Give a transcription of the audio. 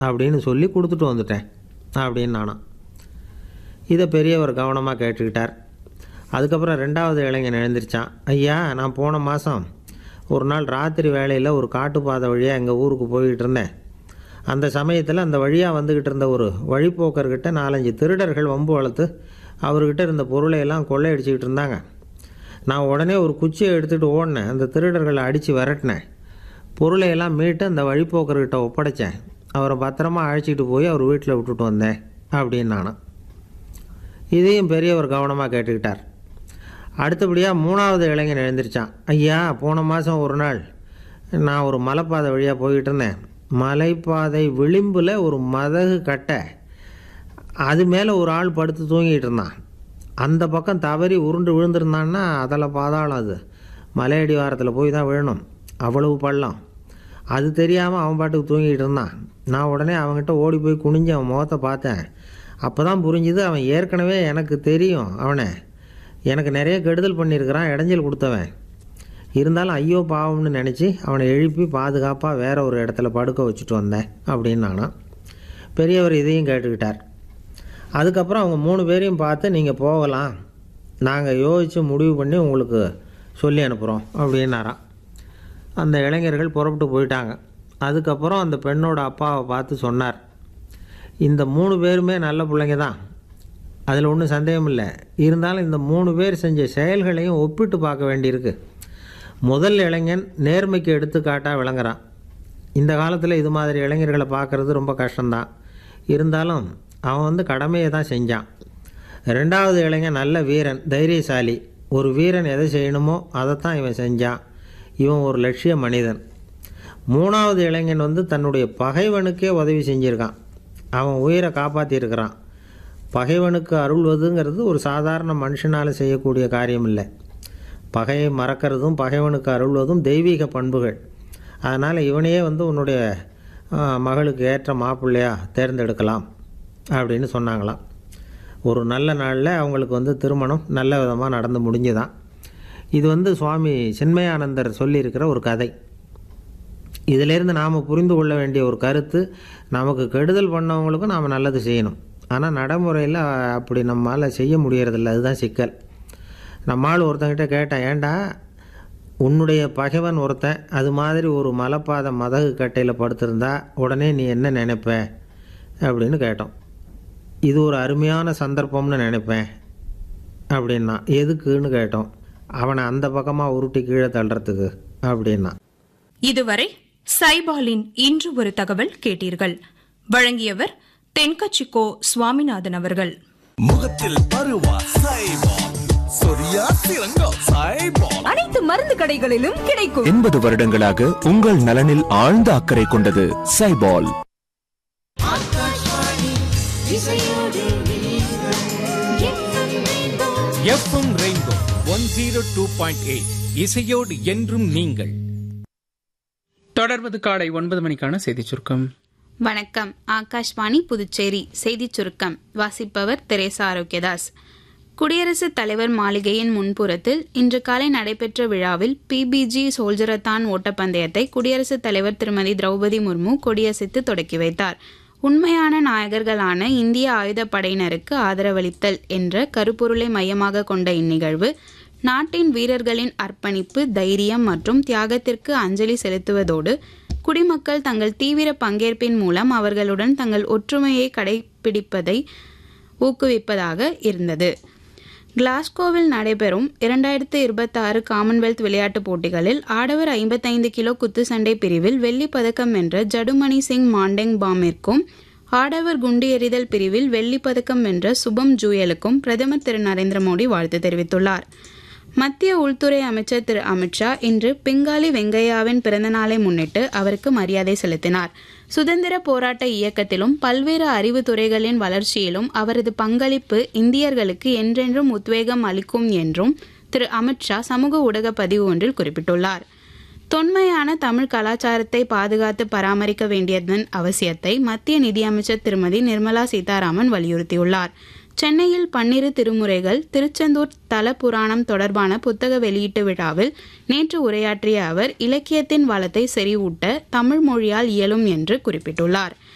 அப்படின்னு சொல்லி கொடுத்துட்டு வந்துட்டேன் அப்படின்னு நானாம் இதை பெரியவர் கவனமாக கேட்டுக்கிட்டார் அதுக்கப்புறம் ரெண்டாவது இளைஞன் எழுந்திருச்சான் ஐயா நான் போன மாதம் ஒரு நாள் ராத்திரி வேளையில் ஒரு காட்டுப்பாதை வழியாக எங்கள் ஊருக்கு போய்கிட்டு இருந்தேன் அந்த சமயத்தில் அந்த வழியாக வந்துக்கிட்டு இருந்த ஒரு வழிப்போக்கர்கிட்ட நாலஞ்சு திருடர்கள் வம்பு வளர்த்து அவர்கிட்ட இருந்த பொருளை எல்லாம் கொள்ளையடிச்சிக்கிட்டு இருந்தாங்க நான் உடனே ஒரு குச்சியை எடுத்துகிட்டு ஓடினேன் அந்த திருடர்களை அடித்து விரட்டினேன் பொருளை எல்லாம் மீட்டு அந்த வழிப்போக்கர்கிட்ட ஒப்படைச்சேன் அவரை பத்திரமா அழைச்சிட்டு போய் அவர் வீட்டில் விட்டுட்டு வந்தேன் அப்படின்னு நானும் இதையும் பெரியவர் கவனமாக கேட்டுக்கிட்டார் அடுத்தபடியாக மூணாவது இளைஞன் எழுந்திருச்சான் ஐயா போன மாதம் ஒரு நாள் நான் ஒரு மலைப்பாதை வழியாக போய்கிட்டு இருந்தேன் மலைப்பாதை விளிம்பில் ஒரு மதகு கட்டை அது மேலே ஒரு ஆள் படுத்து தூங்கிட்டு இருந்தான் அந்த பக்கம் தவறி உருண்டு விழுந்திருந்தான்னா அதில் பாதாளம் அது மலையடி வாரத்தில் போய் தான் விழணும் அவ்வளவு பள்ளம் அது தெரியாமல் அவன் பாட்டுக்கு தூங்கிட்டு இருந்தான் நான் உடனே அவன்கிட்ட ஓடி போய் குனிஞ்சு அவன் முகத்தை பார்த்தேன் அப்போ தான் புரிஞ்சுது அவன் ஏற்கனவே எனக்கு தெரியும் அவனை எனக்கு நிறைய கெடுதல் பண்ணியிருக்கிறான் இடைஞ்சல் கொடுத்தவன் இருந்தாலும் ஐயோ பாவம்னு நினச்சி அவனை எழுப்பி பாதுகாப்பாக வேற ஒரு இடத்துல படுக்க வச்சுட்டு வந்தேன் அப்படின்னு நானும் பெரியவர் இதையும் கேட்டுக்கிட்டார் அதுக்கப்புறம் அவங்க மூணு பேரையும் பார்த்து நீங்கள் போகலாம் நாங்கள் யோசித்து முடிவு பண்ணி உங்களுக்கு சொல்லி அனுப்புகிறோம் அப்படின்னாராம் அந்த இளைஞர்கள் புறப்பட்டு போயிட்டாங்க அதுக்கப்புறம் அந்த பெண்ணோட அப்பாவை பார்த்து சொன்னார் இந்த மூணு பேருமே நல்ல பிள்ளைங்க தான் அதில் ஒன்றும் சந்தேகம் இல்லை இருந்தாலும் இந்த மூணு பேர் செஞ்ச செயல்களையும் ஒப்பிட்டு பார்க்க வேண்டியிருக்கு முதல் இளைஞன் நேர்மைக்கு எடுத்துக்காட்டாக விளங்குறான் இந்த காலத்தில் இது மாதிரி இளைஞர்களை பார்க்குறது ரொம்ப கஷ்டம்தான் இருந்தாலும் அவன் வந்து கடமையை தான் செஞ்சான் ரெண்டாவது இளைஞன் நல்ல வீரன் தைரியசாலி ஒரு வீரன் எதை செய்யணுமோ அதைத்தான் இவன் செஞ்சான் இவன் ஒரு லட்சிய மனிதன் மூணாவது இளைஞன் வந்து தன்னுடைய பகைவனுக்கே உதவி செஞ்சுருக்கான் அவன் உயிரை காப்பாற்றியிருக்கிறான் பகைவனுக்கு அருள்வதுங்கிறது ஒரு சாதாரண மனுஷனால் செய்யக்கூடிய காரியம் இல்லை பகையை மறக்கிறதும் பகைவனுக்கு அருள்வதும் தெய்வீக பண்புகள் அதனால் இவனையே வந்து உன்னுடைய ஆ, மகளுக்கு ஏற்ற மாப்பிள்ளையா தேர்ந்தெடுக்கலாம் அப்படின்னு சொன்னாங்களாம் ஒரு நல்ல நாளில் அவங்களுக்கு வந்து திருமணம் நல்ல விதமாக நடந்து முடிஞ்சுதான் இது வந்து சுவாமி சின்மயானந்தர் சொல்லியிருக்கிற ஒரு கதை இதிலேருந்து நாம் புரிந்து கொள்ள வேண்டிய ஒரு கருத்து நமக்கு கெடுதல் பண்ணவங்களுக்கும் நாம் நல்லது செய்யணும் ஆனால் நடைமுறையில் அப்படி நம்மால் செய்ய முடியறதில்ல அதுதான் சிக்கல் நம்மால் ஒருத்தங்கிட்ட கேட்டேன் ஏன்டா உன்னுடைய பகைவன் ஒருத்தன் அது மாதிரி ஒரு மலைப்பாதை மதகு கட்டையில் படுத்திருந்தா உடனே நீ என்ன நினைப்ப அப்படின்னு கேட்டோம் இது ஒரு அருமையான சந்தர்ப்பம்னு நினைப்பேன் அப்படின்னா எதுக்குன்னு கேட்டோம் அவனை அந்த பக்கமாக உருட்டி கீழே தள்ளுறதுக்கு அப்படின்னா இதுவரை சைபாலின் இன்று ஒரு தகவல் கேட்டீர்கள் வழங்கியவர் தென்கச்சிக்கோ சுவாமிநாதன் அவர்கள் முகத்தில் பருவா சைபால் சொரியா சிறங்கம் சைபால் அனைத்து மருந்து கடைகளிலும் கிடைக்கும் எண்பது வருடங்களாக உங்கள் நலனில் ஆழ்ந்த அக்கறை கொண்டது சைபால் FM rainbow one zero two point eight இசையோடு என்றும் நீங்கள் தொடர்வது காலை ஒன்பது மணிக்கான செய்திச் சுருக்கம் வணக்கம் ஆகாஷ்வாணி புதுச்சேரி செய்திச் சுருக்கம் வாசிப்பவர் தெரேசா ஆரோக்கியதாஸ் குடியரசுத் தலைவர் மாளிகையின் முன்புறத்தில் இன்று காலை நடைபெற்ற விழாவில் பிபிஜி சோல்ஜரத்தான் ஓட்டப்பந்தயத்தை குடியரசுத் தலைவர் திருமதி திரௌபதி முர்மு கொடியசைத்து தொடக்கி வைத்தார் உண்மையான நாயகர்களான இந்திய ஆயுதப்படையினருக்கு ஆதரவளித்தல் என்ற கருப்பொருளை மையமாக கொண்ட இந்நிகழ்வு நாட்டின் வீரர்களின் அர்ப்பணிப்பு தைரியம் மற்றும் தியாகத்திற்கு அஞ்சலி செலுத்துவதோடு குடிமக்கள் தங்கள் தீவிர பங்கேற்பின் மூலம் அவர்களுடன் தங்கள் ஒற்றுமையை கடைபிடிப்பதை ஊக்குவிப்பதாக இருந்தது கிளாஸ்கோவில் நடைபெறும் இரண்டாயிரத்து இருபத்தாறு காமன்வெல்த் விளையாட்டுப் போட்டிகளில் ஆடவர் ஐம்பத்தைந்து கிலோ குத்துச்சண்டை பிரிவில் வெள்ளிப் பதக்கம் வென்ற ஜடுமணி சிங் மாண்டெங் பாமிற்கும் ஆடவர் குண்டு எறிதல் பிரிவில் வெள்ளிப் பதக்கம் வென்ற சுபம் ஜூயலுக்கும் பிரதமர் திரு நரேந்திர மோடி வாழ்த்து தெரிவித்துள்ளார் மத்திய உள்துறை அமைச்சர் திரு அமித்ஷா இன்று பிங்காலி வெங்கையாவின் பிறந்தநாளை முன்னிட்டு அவருக்கு மரியாதை செலுத்தினார் சுதந்திர போராட்ட இயக்கத்திலும் பல்வேறு அறிவு துறைகளின் வளர்ச்சியிலும் அவரது பங்களிப்பு இந்தியர்களுக்கு என்றென்றும் உத்வேகம் அளிக்கும் என்றும் திரு அமித்ஷா சமூக ஊடக பதிவு ஒன்றில் குறிப்பிட்டுள்ளார் தொன்மையான தமிழ் கலாச்சாரத்தை பாதுகாத்து பராமரிக்க வேண்டியதன் அவசியத்தை மத்திய நிதியமைச்சர் திருமதி நிர்மலா சீதாராமன் வலியுறுத்தியுள்ளார் சென்னையில் பன்னிரு திருமுறைகள் திருச்செந்தூர் தல புராணம் தொடர்பான புத்தக வெளியீட்டு விழாவில் நேற்று உரையாற்றிய அவர் இலக்கியத்தின் வளத்தை செறிவூட்ட தமிழ் மொழியால் இயலும் என்று குறிப்பிட்டுள்ளார்